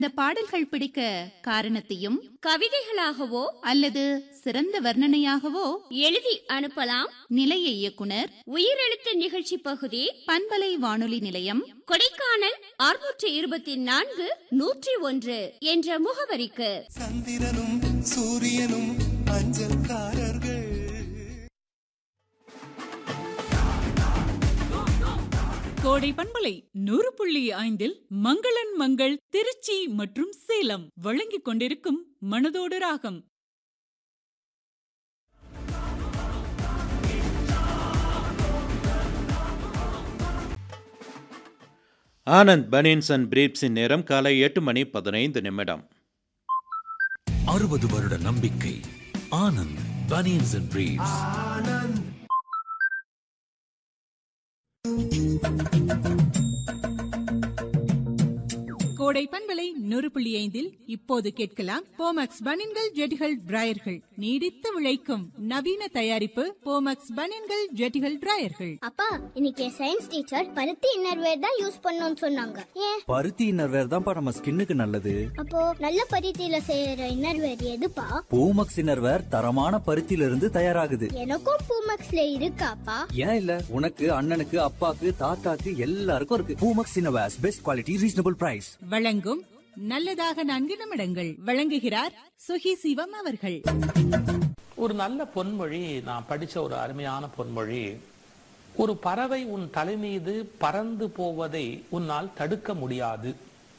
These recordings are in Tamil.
இந்த பாடல்கள் பிடிக்க காரணத்தையும் கவிதைகளாகவோ அல்லது சிறந்த வர்ணனையாகவோ எழுதி அனுப்பலாம் நிலைய இயக்குனர் உயிரெழுத்து நிகழ்ச்சி பகுதி பண்பலை வானொலி நிலையம் கொடைக்கானல் அறுநூற்றி இருபத்தி நான்கு நூற்றி ஒன்று என்ற முகவரிக்கு சந்திரனும் சூரியனும் அஞ்சல்காரர்கள் கோடை பண்பலை நூறு புள்ளி ஐந்தில் மங்களன் மங்கள் திருச்சி மற்றும் சேலம் வழங்கிக் கொண்டிருக்கும் மனதோடு ராகம் ஆனந்த் பனின்ஸ் அண்ட் பிரீப்ஸின் நேரம் காலை எட்டு மணி பதினைந்து நிமிடம் அறுபது வருட நம்பிக்கை ஆனந்த் பனியன்ஸ் அண்ட் பிரீவ்ஸ் கோடை பண்பலை நூறு புள்ளி ஐந்தில் இப்போது கேட்கலாம் போமக்ஸ் பனின்கள் ஜெட்டிகள் டிராயர்கள் நீடித்து உழைக்கும் நவீன தயாரிப்பு போமக்ஸ் பனின்கள் ஜெட்டிகள் டிராயர்கள் அப்பா இன்னைக்கு சயின்ஸ் டீச்சர் பருத்தி இன்னர்வேர் தான் யூஸ் பண்ணணும்னு சொன்னாங்க ஏன் பருத்தி இன்னர்வேர் தான்ப்பா நம்ம ஸ்கின்னுக்கு நல்லது அப்போ நல்ல பருத்தியில செய்யற இன்னர்வேர் எதுப்பா பூமக்ஸ் இன்னர்வேர் தரமான பருத்தியில இருந்து தயாராகுது எனக்கும் பூமக்ஸ்ல இருக்காப்பா ஏன் இல்ல உனக்கு அண்ணனுக்கு அப்பாக்கு தாத்தாக்கு எல்லாருக்கும் இருக்கு Poomex innerwears best quality reasonable price வழங்கும் நல்லதாக நான்கு நிமிடங்கள் வழங்குகிறார் சுகி சிவம் அவர்கள் ஒரு நல்ல பொன்மொழி நான் படிச்ச ஒரு அருமையான பொன்மொழி ஒரு பறவை உன் தலை மீது பறந்து போவதை உன்னால் தடுக்க முடியாது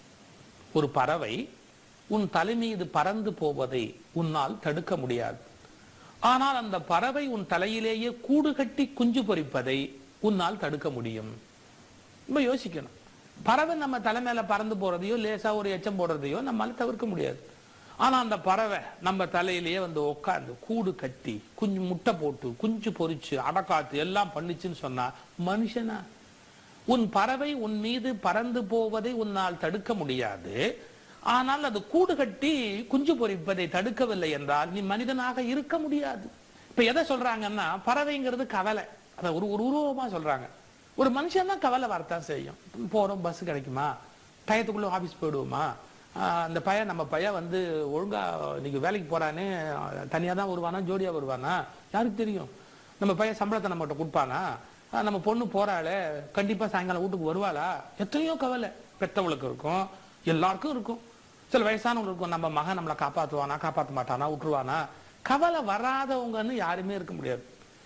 ஒரு பறவை உன் தலை மீது பறந்து போவதை உன்னால் தடுக்க முடியாது ஆனால் அந்த பறவை உன் தலையிலேயே கூடு கட்டி குஞ்சு பொரிப்பதை உன்னால் தடுக்க முடியும் ரொம்ப யோசிக்கணும் பறவை நம்ம தலை மேல பறந்து போறதையோ லேசா ஒரு எச்சம் போடுறதையோ நம்மளால தவிர்க்க முடியாது ஆனா அந்த பறவை நம்ம தலையிலேயே வந்து உட்கார்ந்து கூடு கட்டி குஞ்சு முட்டை போட்டு குஞ்சு பொரிச்சு அடக்காத்து எல்லாம் பண்ணுச்சுன்னு சொன்னா மனுஷனா உன் பறவை உன் மீது பறந்து போவதை உன்னால் தடுக்க முடியாது ஆனால் அது கூடு கட்டி குஞ்சு பொரிப்பதை தடுக்கவில்லை என்றால் நீ மனிதனாக இருக்க முடியாது இப்ப எதை சொல்றாங்கன்னா பறவைங்கிறது கவலை அதை ஒரு ஒரு உருவமா சொல்றாங்க ஒரு மனுஷன் தான் கவலை வரத்தான் செய்யும் போறோம் பஸ் கிடைக்குமா டயத்துக்குள்ள ஆபீஸ் போயிடுவோமா ஆஹ் அந்த பையன் நம்ம பையன் வந்து ஒழுங்கா இன்னைக்கு வேலைக்கு போறானே தனியா தான் வருவானா ஜோடியா வருவானா யாருக்கு தெரியும் நம்ம பையன் சம்பளத்தை நம்மகிட்ட கொடுப்பானா ஆஹ் நம்ம பொண்ணு போறாளே கண்டிப்பா சாயங்காலம் வீட்டுக்கு வருவாளா எத்தனையோ கவலை பெத்தவளுக்கு இருக்கும் எல்லாருக்கும் இருக்கும் சில வயசானவங்களுக்கு இருக்கும் நம்ம மகன் நம்மளை காப்பாத்துவானா காப்பாத்த மாட்டானா விட்டுருவானா கவலை வராதவங்கன்னு யாருமே இருக்க முடியாது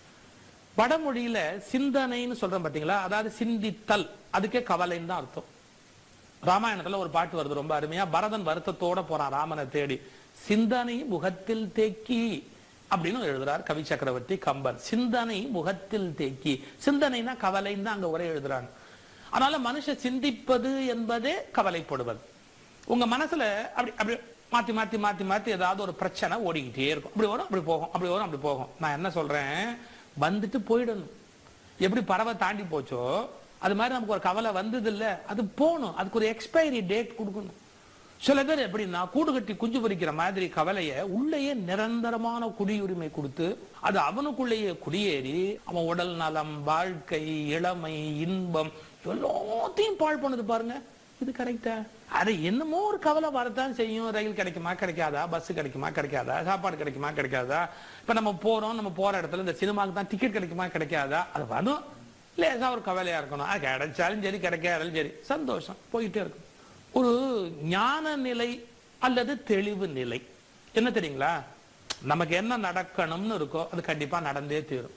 வடமொழியில சிந்தனைன்னு சொல்றோம் பாத்தீங்களா அதாவது சிந்தித்தல் அதுக்கே கவலைன்னு தான் அர்த்தம் ராமாயணத்துல ஒரு பாட்டு வருது ரொம்ப அருமையா பரதன் வருத்தத்தோட போறான் ராமனை தேடி சிந்தனை முகத்தில் தேக்கி அப்படின்னு எழுதுறார் கவி சக்கரவர்த்தி கம்பன் சிந்தனை முகத்தில் தேக்கி சிந்தனைனா கவலைன்னு தான் அங்க உரை எழுதுறாங்க அதனால மனுஷன் சிந்திப்பது என்பதே கவலைப்படுவது உங்க மனசுல அப்படி அப்படி மாத்தி மாத்தி மாத்தி மாத்தி ஏதாவது ஒரு பிரச்சனை ஓடிக்கிட்டே இருக்கும் அப்படி வரும் அப்படி போகும் அப்படி வரும் அப்படி போகும் நான் என்ன சொல்றேன் வந்துட்டு போயிடணும் எப்படி பறவை தாண்டி போச்சோ அது மாதிரி நமக்கு ஒரு கவலை வந்தது இல்ல அது போகணும் அதுக்கு ஒரு எக்ஸ்பைரி டேட் கொடுக்கணும் சில பேர் எப்படின்னா கூடு கட்டி குஞ்சு பொரிக்கிற மாதிரி கவலைய உள்ளேயே நிரந்தரமான குடியுரிமை கொடுத்து அது அவனுக்குள்ளேயே குடியேறி அவன் உடல் நலம் வாழ்க்கை இளமை இன்பம் எல்லாத்தையும் பாழ் பண்ணுது பாருங்க இது கரெக்டா அது என்னமோ ஒரு கவலை வரத்தான் செய்யும் ரயில் கிடைக்குமா கிடைக்காதா பஸ் கிடைக்குமா கிடைக்காதா சாப்பாடு கிடைக்குமா கிடைக்காதா இப்ப நம்ம போறோம் நம்ம போற இடத்துல இந்த சினிமாவுக்கு தான் டிக்கெட் கிடைக்குமா கிடைக்காதா அது வரும் லேசா ஒரு கவலையா இருக்கணும் அது கிடைச்சாலும் சரி கிடைக்காதாலும் சரி சந்தோஷம் போயிட்டே இருக்கும் ஒரு ஞான நிலை அல்லது தெளிவு நிலை என்ன தெரியுங்களா நமக்கு என்ன நடக்கணும்னு இருக்கோ அது கண்டிப்பா நடந்தே தீரும்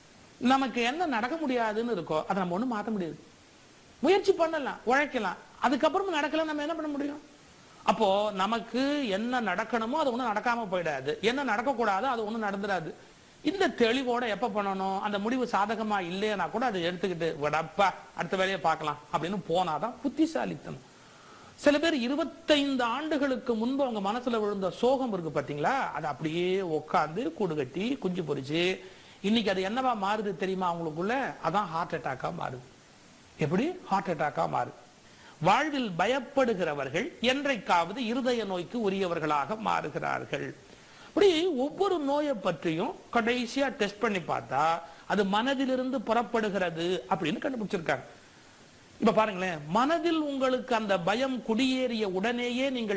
நமக்கு என்ன நடக்க முடியாதுன்னு இருக்கோ அதை நம்ம ஒண்ணும் மாத்த முடியாது முயற்சி பண்ணலாம் உழைக்கலாம் அதுக்கப்புறம் நடக்கல நம்ம என்ன பண்ண முடியும் அப்போ நமக்கு என்ன நடக்கணுமோ அது ஒண்ணும் நடக்காம போயிடாது என்ன நடக்க கூடாதோ அது ஒண்ணும் நடந்துடாது இந்த தெளிவோட எப்ப பண்ணணும் அந்த முடிவு சாதகமா இல்லையா கூட அதை எடுத்துக்கிட்டு விடப்பா அடுத்த வேலையை பார்க்கலாம் அப்படின்னு போனாதான் புத்திசாலித்தனம் சில பேர் இருபத்தைந்து ஆண்டுகளுக்கு முன்பு அவங்க மனசுல விழுந்த சோகம் இருக்கு பாத்தீங்களா அது அப்படியே உட்காந்து கூடு கட்டி குஞ்சு பொரிச்சு இன்னைக்கு அது என்னவா மாறுது தெரியுமா அவங்களுக்குள்ள அதான் ஹார்ட் அட்டாக்கா மாறுது எப்படி ஹார்ட் அட்டாக்கா மாறுது வாழ்வில் பயப்படுகிறவர்கள் என்றைக்காவது இருதய நோய்க்கு உரியவர்களாக மாறுகிறார்கள் அப்படி ஒவ்வொரு நோயை பற்றியும் கடைசியா டெஸ்ட் பண்ணி பார்த்தா அது மனதிலிருந்து புறப்படுகிறது அப்படின்னு கண்டுபிடிச்சிருக்காங்க இப்ப பாருங்களேன் மனதில் உங்களுக்கு அந்த பயம் குடியேறிய உடனேயே நீங்கள்